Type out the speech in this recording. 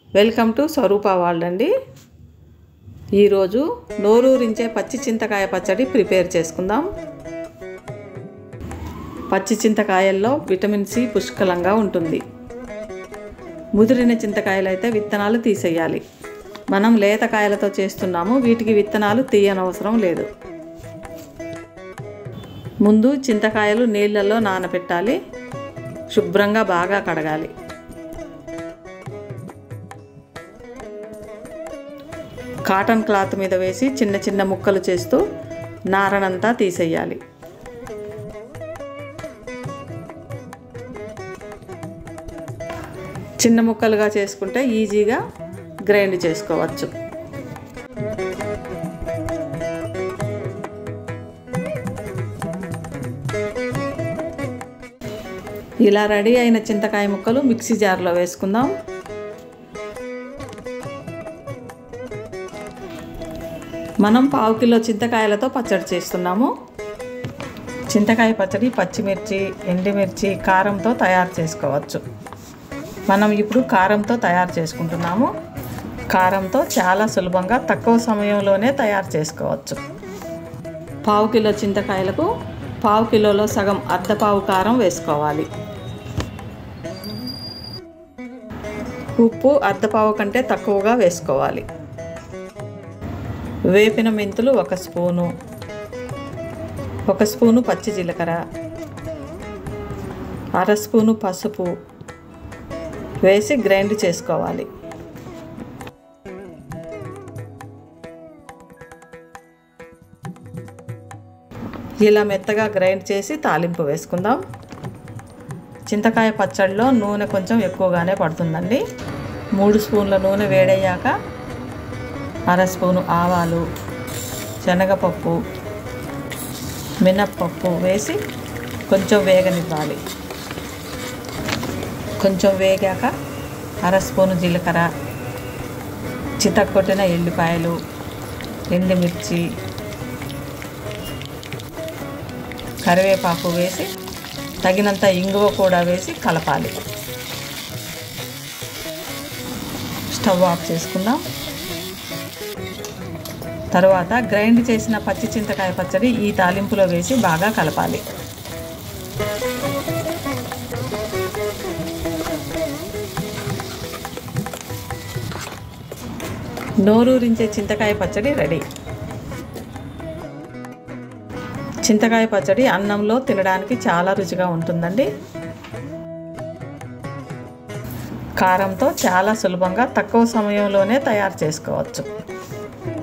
welcome to Swaroopa world అండి ఈరోజు నోరూరించే పచ్చి చింతకాయ పచ్చడి ప్రిపేర్ చేసుకుందాం పచ్చి చింతకాయల్లో విటమిన్ సి పుష్కలంగా ఉంటుంది ముదిరిన చింతకాయలు అయితే విత్తనాలు తీసేయాలి మనం లేత కాయలతో చేస్తున్నాము వీటికి విత్తనాలు తీయనవసరం లేదు ముందు చింతకాయలు నీళ్ళల్లో నానబెట్టాలి శుభ్రంగా బాగా కడగాలి కాటన్ క్లాత్ మీద వేసి చిన్న చిన్న ముక్కలు చేస్తూ నారనంతా తీసేయాలి చిన్న ముక్కలుగా చేసుకుంటే ఈజీగా గ్రైండ్ చేసుకోవచ్చు ఇలా రెడీ అయిన చింతకాయ ముక్కలు మిక్సీ జార్లో వేసుకుందాం మనం పావు కిలో చింతకాయలతో పచ్చడి చేస్తున్నాము చింతకాయ పచ్చడి పచ్చిమిర్చి ఎండుమిర్చి కారంతో తయారు చేసుకోవచ్చు మనం ఇప్పుడు కారంతో తయారు చేసుకుంటున్నాము కారంతో చాలా సులభంగా తక్కువ సమయంలోనే తయారు చేసుకోవచ్చు పావు కిలో చింతకాయలకు పావు కిలోలో సగం అర్ధ పావు కారం వేసుకోవాలి ఉప్పు అర్ధ పావు కంటే తక్కువగా వేసుకోవాలి వేపిన మెంతులు ఒక స్పూను ఒక స్పూను పచ్చి జీలకర్ర అర స్పూను పసుపు వేసి గ్రైండ్ చేసుకోవాలి ఇలా మెత్తగా గ్రైండ్ చేసి తాలింపు వేసుకుందాం చింతకాయ పచ్చడిలో నూనె కొంచెం ఎక్కువగానే పడుతుందండి మూడు స్పూన్ల నూనె వేడయ్యాక అర స్పూను ఆవాలు శనగపప్పు మినప్పప్పు వేసి కొంచెం వేగనివ్వాలి కొంచెం వేగాక అర స్పూను జీలకర్ర చితక్కొట్టిన ఎల్లిపాయలు ఎండుమిర్చి కరివేపాకు వేసి తగినంత ఇంగువ కూడా వేసి కలపాలి స్టవ్ ఆఫ్ చేసుకుందాం తరువాత గ్రైండ్ చేసిన పచ్చి చింతకాయ పచ్చడి ఈ తాలింపులో వేసి బాగా కలపాలి నోరూరించే చింతకాయ పచ్చడి రెడీ చింతకాయ పచ్చడి అన్నంలో తినడానికి చాలా రుచిగా ఉంటుందండి కారంతో చాలా సులభంగా తక్కువ సమయంలోనే తయారు చేసుకోవచ్చు